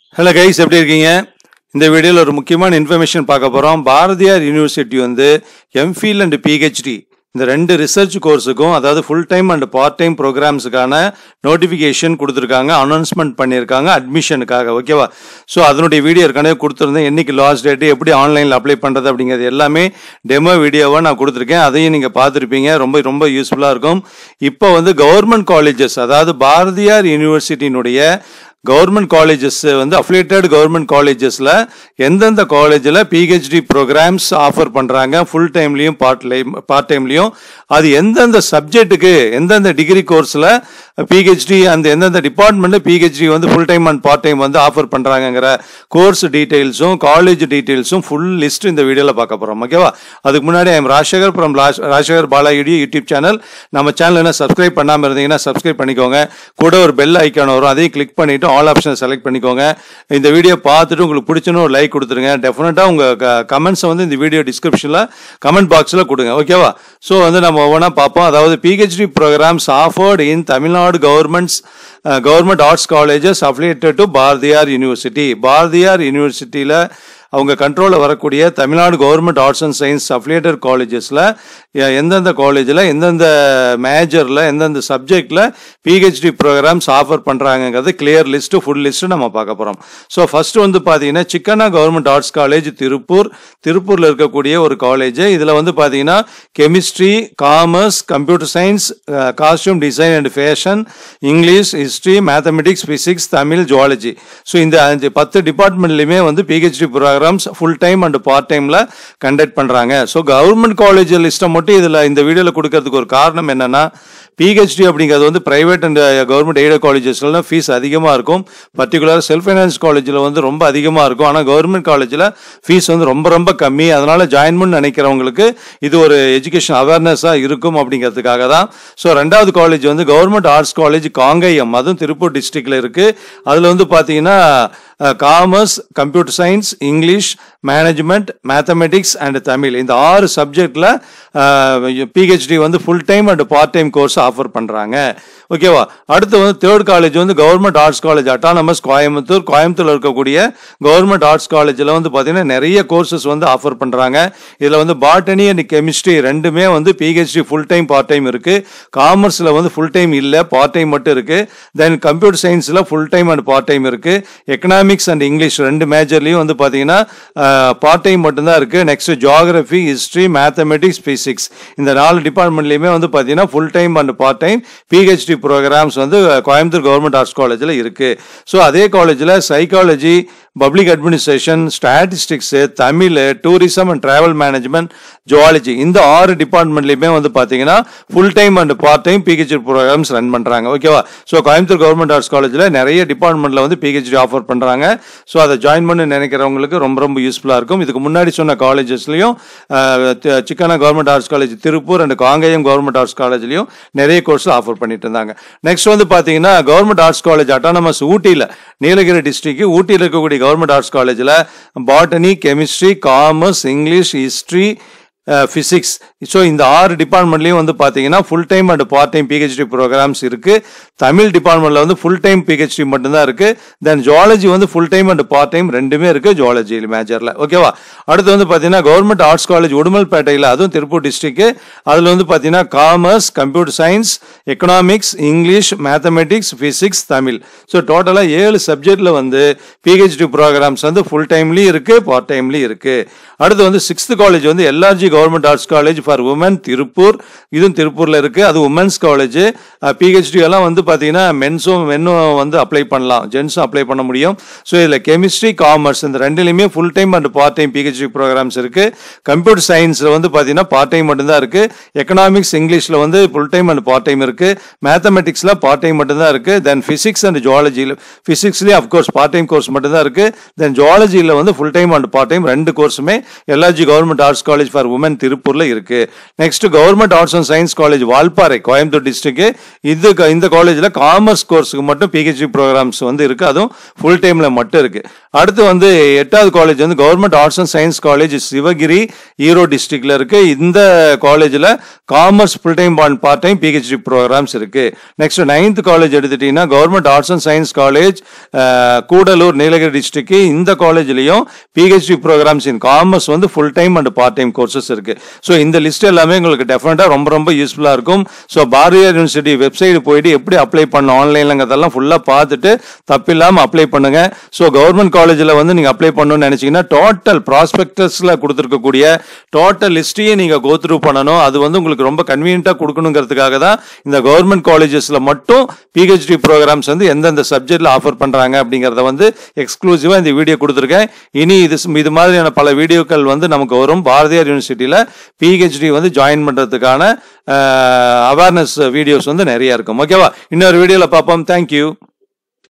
hello guys எப்படி இருக்கீங்க இந்த வீடியோவில் ஒரு முக்கியமான இன்ஃபர்மேஷன் பார்க்க போகிறோம் பாரதியார் யூனிவர்சிட்டி வந்து எம்ஃபில் அண்ட் பிஹெச்டி இந்த ரெண்டு ரிசர்ச் கோர்ஸுக்கும் அதாவது full time and part time ப்ரோக்ராம்ஸுக்கான நோட்டிஃபிகேஷன் கொடுத்துருக்காங்க அனௌன்ஸ்மெண்ட் பண்ணியிருக்காங்க அட்மிஷனுக்காக ஓகேவா ஸோ அதனுடைய வீடியோ ஏற்கனவே கொடுத்துருந்தேன் என்னைக்கு லாஸ்ட் டேட்டு எப்படி ஆன்லைனில் அப்ளை பண்ணுறது அப்படிங்கிறது எல்லாமே டெமோ வீடியோவாக நான் கொடுத்துருக்கேன் அதையும் நீங்கள் பார்த்துருப்பீங்க ரொம்ப ரொம்ப யூஸ்ஃபுல்லாக இருக்கும் இப்போ வந்து கவர்மெண்ட் காலேஜஸ் அதாவது பாரதியார் யூனிவர்சிட்டியினுடைய கவர்மெண்ட் காலேஜஸ் வந்து அஃபிலியேட்டட் கவர்மெண்ட் காலேஜஸில் எந்தெந்த காலேஜில் பிஹெச்டி ப்ரோக்ராம்ஸ் ஆஃபர் பண்ணுறாங்க ஃபுல் டைம்லேயும் பார்ட் டைம் பார்ட் டைம்லேயும் அது எந்தெந்த சப்ஜெக்ட்டுக்கு எந்தெந்த டிகிரி கோர்ஸில் பிஹெச்டி அந்த எந்தெந்த டிபார்ட்மெண்ட்டில் பிஹெச்டி வந்து full time and part time வந்து ஆஃபர் பண்ணுறாங்கங்கிற கோர்ஸ் டீட்டெயில்ஸும் காலேஜ் டீட்டெயில்ஸும் ஃபுல் லிஸ்ட் இந்த வீடியோவில் பார்க்க போகிறோம் ஓகேவா அதுக்கு முன்னாடி ஐம் ராஜசேகர் ஃப்ரம் ராஜசேகர் பாலாயுடி யூடியூப் சேனல் நம்ம சேனல் என்ன சப்ஸ்கிரைப் பண்ணாமல் இருந்தீங்கன்னா சப்ஸ்கிரைப் பண்ணிக்கோங்க கூட ஒரு பெல் ஐக்கான் வரும் அதையும் கிளிக் பண்ணிவிட்டு ஆல் ஆப்ஷனை செலக்ட் பண்ணிக்கோங்க இந்த வீடியோ பார்த்துட்டு உங்களுக்கு பிடிச்சுன்னு ஒரு லைக் கொடுத்துருங்க டெஃபினட்டாக உங்கள் கமெண்ட்ஸை வந்து இந்த வீடியோ டிஸ்கிரிப்ஷனில் கமெண்ட் பாக்ஸில் கொடுங்க ஓகேவா ஸோ வந்து நம்ம ஒவ்வொன்றா பார்ப்போம் அதாவது PhD programmes offered in Tamil Nadu governments government arts colleges affiliated to Bharathiar university Bharathiar யூனிவர்சிட்டியில் அவங்க கண்ட்ரோலில் வரக்கூடிய Tamil Nadu government arts and science affiliated காலேஜஸில் எந்தெந்த காலேஜில் எந்தெந்த மேஜரில் எந்தெந்த சப்ஜெக்டில் பிஹெச்டி ப்ரோக்ராம்ஸ் ஆஃபர் பண்ணுறாங்கங்கிறது கிளியர் லிஸ்ட்டு ஃபுல் லிஸ்ட்டு நம்ம பார்க்க போகிறோம் ஸோ ஃபஸ்ட்டு வந்து பார்த்தீங்கன்னா சிக்கனா கவர்மெண்ட் ஆர்ட்ஸ் காலேஜ் திருப்பூர் திருப்பூரில் இருக்கக்கூடிய ஒரு காலேஜ் இதில் வந்து பார்த்தீங்கன்னா chemistry commerce computer science costume design and fashion English history mathematics physics Tamil zoology so இந்த அஞ்சு பத்து டிபார்ட்மெண்ட்லையுமே வந்து PhD programmes full time and part டைமில் கண்டக்ட் பண்ணுறாங்க ஸோ கவர்மெண்ட் காலேஜ் லிஸ்ட்டை மட்டும் இதில் இந்த வீடியோவில் கொடுக்கறதுக்கு ஒரு காரணம் என்னென்னா பிஹெச்டி அப்படிங்கிறது வந்து பிரைவேட் அண்ட் கவர்மெண்ட் எய்டட் காலேஜஸ்லாம் ஃபீஸ் அதிகமாக இருக்கும் பர்டிகுலர் செல்ஃப் ஃபைனான்ஸ் காலேஜில் வந்து ரொம்ப அதிகமாக இருக்கும் ஆனால் கவர்மெண்ட் காலேஜில் ஃபீஸ் வந்து ரொம்ப ரொம்ப கம்மி அதனால் ஜாயின் பண்ண நினைக்கிறவங்களுக்கு இது ஒரு எஜுகேஷன் அவேர்னஸாக இருக்கும் அப்படிங்கிறதுக்காக தான் ஸோ ரெண்டாவது காலேஜ் வந்து கவர்மெண்ட் ஆர்ட்ஸ் காலேஜ் காங்கயம் அதுவும் திருப்பூர் டிஸ்ட்ரிக்டில் இருக்குது அதில் வந்து பார்த்தீங்கன்னா commerce computer science English management mathematics and Tamil இந்த ஆறு சப்ஜெக்டில் பிஹெச்டி வந்து full time and part time course offer பண்ணுறாங்க ஓகேவா அடுத்து வந்து தேர்ட் காலேஜ் வந்து government arts college autonomous Coimbatore கோயம்புத்தூரில் இருக்கக்கூடிய கவர்மெண்ட் ஆர்ட்ஸ் காலேஜில் வந்து பார்த்தீங்கன்னா நிறைய கோர்சஸ் வந்து ஆஃபர் பண்ணுறாங்க இதில் வந்து பாட்டனி அண்ட் கெமிஸ்ட்ரி ரெண்டுமே வந்து PhD full time part time இருக்குது காமர்ஸில் வந்து ஃபுல் டைம் இல்லை பார்ட் டைம் மட்டும் இருக்குது தென் கம்ப்யூட்டர் சயின்ஸில் full time and part time இருக்குது எக்கனாமிக்ஸ் அண்ட் இங்கிலீஷ் ரெண்டு மேஜர்லையும் வந்து பார்த்தீங்கன்னா பார்ட் டைம் மட்டும்தான் இருக்குது next geography history mathematics physics இந்த நாலு டிபார்ட்மெண்ட்லையுமே வந்து பார்த்தீங்கன்னா full time and part time PhD programmes வந்து கோயம்புத்தூர் கவர்மெண்ட் ஆர்ட்ஸ் காலேஜில் இருக்குது ஸோ அதே காலேஜில் psychology public administration statistics Tamil tourism and travel management zoology இந்த ஆறு டிபார்ட்மெண்ட்லையுமே வந்து பார்த்தீங்கன்னா full time and part time PhD programmes run பண்ணுறாங்க ஓகேவா ஸோ கோயம்புத்தூர் கவர்மெண்ட் ஆர்ட்ஸ் காலேஜில் நிறைய டிபார்ட்மெண்ட்டில் வந்து பிஹெச்டி ஆஃபர் பண்ணுறாங்க ஸோ அதை ஜாயின் பண்ண நினைக்கிறவங்களுக்கு ரொம்ப ரொம்ப யூஸ்ஃபுல்லாக இருக்கும் இதுக்கு முன்னாடி சொன்ன காலேஜஸ்லையும் Chikkanna government arts college Tiruppur and Kangeyam government arts காலேஜ்லையும் நிறைய கோர்ஸ் ஆஃபர் பண்ணிட்டு இருந்தாங்க நெக்ஸ்ட் வந்து பார்த்தீங்கன்னா கவர்மெண்ட் ஆர்ட்ஸ் காலேஜ் அட்டானமஸ் ஊட்டியில் நீலகிரி டிஸ்ட்ரிக்ட் ஊட்டியில் இருக்கக்கூடிய கவர்மெண்ட் ஆர்ட்ஸ் காலேஜில் botany chemistry commerce English history physics so இந்த ஆறு டிபார்ட்மெண்ட்லையும் வந்து பார்த்தீங்கன்னா full time and part time PhD programmes இருக்குது தமிழ் டிபார்ட்மெண்ட்டில் வந்து ஃபுல் டைம் பிஹெச்டி மட்டும்தான் இருக்குது தென் ஜுவாலஜி வந்து full time and part time ரெண்டுமே இருக்குது ஜுவாலஜி மேஜரில் ஓகேவா அடுத்து வந்து பார்த்தீங்கன்னா கவர்மெண்ட் ஆர்ட்ஸ் காலேஜ் உடுமல்பேட்டையில் அதுவும் திருப்பூர் டிஸ்ட்ரிக்ட் அதில் வந்து பார்த்தீங்கன்னா commerce computer science economics English mathematics physics Tamil so டோட்டலாக ஏழு சப்ஜெக்டில் வந்து பிஹெச்டி ப்ரோக்ராம்ஸ் வந்து ஃபுல் டைம்லேயும் இருக்குது பார்ட் டைம்லேயும் இருக்குது அடுத்து வந்து சிக்ஸ்த் காலேஜ் வந்து LRG government arts college for women Tiruppur இதுவும் திருப்பூரில் இருக்குது அது உமன்ஸ் காலேஜ் பிஹெச்டி எல்லாம் வந்து பார்த்தீங்கன்னா மென்ஸும் மென்னும் வந்து அப்ளை பண்ணலாம் ஜென்ஸும் அப்ளை பண்ண முடியும் ஸோ இதில் கெமிஸ்ட்ரி காமர்ஸ் இந்த ரெண்டுலையுமே full time and part time PhD programmes இருக்குது கம்ப்யூட்டர் சயின்ஸில் வந்து பார்த்தீங்கன்னா பார்ட் டைம் மட்டும்தான் இருக்குது எக்கனாமிக்ஸ் இங்கிலீஷில் வந்து full time and part time இருக்குது மேத்தமெட்டிக்ஸில் பார்ட் டைம் மட்டும்தான் இருக்குது தென் ஃபிசிக்ஸ் அண்ட் ஜுவாலஜியில் ஃபிசிக்ஸ்லேயே அஃப்கோர்ஸ் பார்ட் டைம் கோர்ஸ் மட்டும்தான் இருக்குது தென் ஜுவாலஜியில் வந்து full time and part time ரெண்டு கோர்ஸுமே LRG government arts college for women திருப்பூரில் இருக்கு next government arts and science college Valparai Coimbatore district இது இந்த காலேஜில் காமர்ஸ் கோர்ஸுக்கு மட்டும் பிஹெச்டி ப்ரோக்ராம்ஸ் வந்து இருக்கு அதுவும் ஃபுல் டைமில் மட்டும் இருக்கு அடுத்து வந்து எட்டாவது காலேஜ் வந்து government arts and science college Sivagiri Erode டிஸ்ட்ரிக்ட்ல இருக்கு இந்த காலேஜில் commerce full time part time PhD programmes இருக்கு நெக்ஸ்ட் நைன்த் காலேஜ் எடுத்துட்டீங்கன்னா government arts and science college Gudalur Nilgiri district இந்த காலேஜ்லயும் பிஹெச்டி ப்ரோக்ராம்ஸ் இன் காமர்ஸ் வந்து full time and part time courses இருக்கு ஸோ இந்த லிஸ்ட் எல்லாமே உங்களுக்கு டெஃபினட்டா ரொம்ப ரொம்ப யூஸ்ஃபுல்லா இருக்கும் ஸோ பாரதியார் யூனிவர்சிட்டி வெப்சைட் போயிட்டு எப்படி அப்ளை பண்ண ஆன்லைன்லங்கிறதெல்லாம் ஃபுல்லாக பார்த்துட்டு தப்பில்லாமல் அப்ளை பண்ணுங்க ஸோ கவர்மெண்ட் காலேஜில் வந்து நீங்கள் அப்ளை பண்ணணும்னு நினச்சிங்கன்னா டோட்டல் ப்ராஸ்பெக்டஸில் கொடுத்துருக்கக்கூடிய டோட்டல் லிஸ்ட்டையும் நீங்கள் கோ த்ரூ பண்ணணும் அது வந்து உங்களுக்கு ரொம்ப கன்வீனியண்ட்டாக கொடுக்கணுங்கிறதுக்காக தான் இந்த கவர்மெண்ட் காலேஜஸில் மட்டும் பிஹெச்டி ப்ரோக்ராம்ஸ் வந்து எந்தெந்த சப்ஜெக்டில் ஆஃபர் பண்ணுறாங்க அப்படிங்கிறத வந்து எக்ஸ்க்ளூசிவாக இந்த வீடியோ கொடுத்துருக்கேன் இனி இது இது மாதிரியான பல வீடியோக்கள் வந்து நமக்கு வரும் பாரதியார் யூனிவர்சிட்டியில் பிஹெச்டி வந்து ஜாயின் பண்ணுறதுக்கான அவேர்னஸ் வீடியோஸ் வந்து நிறைய இருக்கும் ஓகேவா இன்னொரு வீடியோவில் பார்ப்போம் தேங்க்யூ